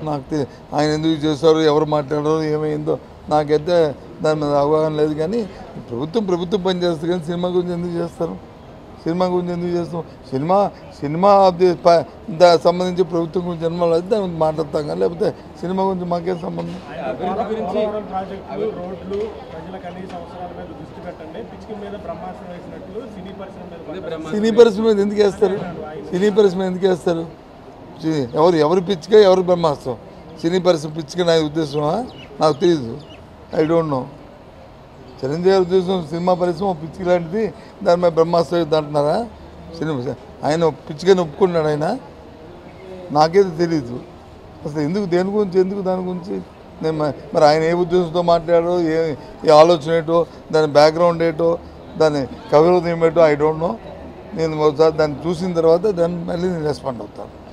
నాకు తె- ఆయన ఎందుకు చేస్తారు ఎవరు మాట్లాడారు ఏమైందో నాకైతే దాని మీద అవగాహన లేదు కానీ ప్రభుత్వం ప్రభుత్వం పని చేస్తుంది కానీ సినిమా గురించి ఎందుకు చేస్తారు సినిమా గురించి ఎందుకు చేస్తాం సినిమా సినిమా ది- ప- దా- సంబంధించి ప్రభుత్వం గురించి జన్మలో అయితే దాని గురించి మాట్లాడతాం కానీ లేకపోతే సినిమా గురించి మాకేం సంబంధం పోలవరం ప్రాజెక్టులు రోడ్లు ప్రజల కనీస అవసరాల మీద దృష్టి పెట్టండి పిచ్చికి మీద బ్రహ్మాస్త్రం వేసినట్లు సినీ పరిశ్రమ మీద పడ్డారు. సినీ పరిశ్రమ మీద ఎందుకు వేస్తారు సినీ పరిశ్రమ ఎందుకు వేస్తారు సి- ఎవరు ఎవరు పిచ్చిగా ఎవరు బ్రహ్మాస్త్రం సినీ పరిశ్రమ పిచ్చిగా నా ఉద్దేశమా నాకు తెలియదు ఐ డోంట్ నో చిరంజీవి గారి ఉద్దేశం సినిమా పరిశ్రమ ఒక పిచ్చికి లాంటిది దాని మీద బ్రహ్మాస్త్రం యుద్ధం అంటున్నారా సినిమా ఆయన పిచ్చిగానే ఒప్పుకున్నాడు ఆయన నాకైతే తెలియదు అసలు ఎందుకు దేని గురించి ఎందుకు దాని గురించి నేను మ- మరి ఆయన ఏ ఉద్దేశంతో మాట్లాడారో ఏ ఏ ఆలోచన ఏంటో దాని బ్యాక్గ్రౌండ్ ఏంటో దాని కవిరోధం ఏమేటో ఐ డోంట్ నో నేను ఒకసారి దాన్ని చూసిన తర్వాత దాన్ని మళ్ళీ నేను రెస్పాండ్ అవుతాను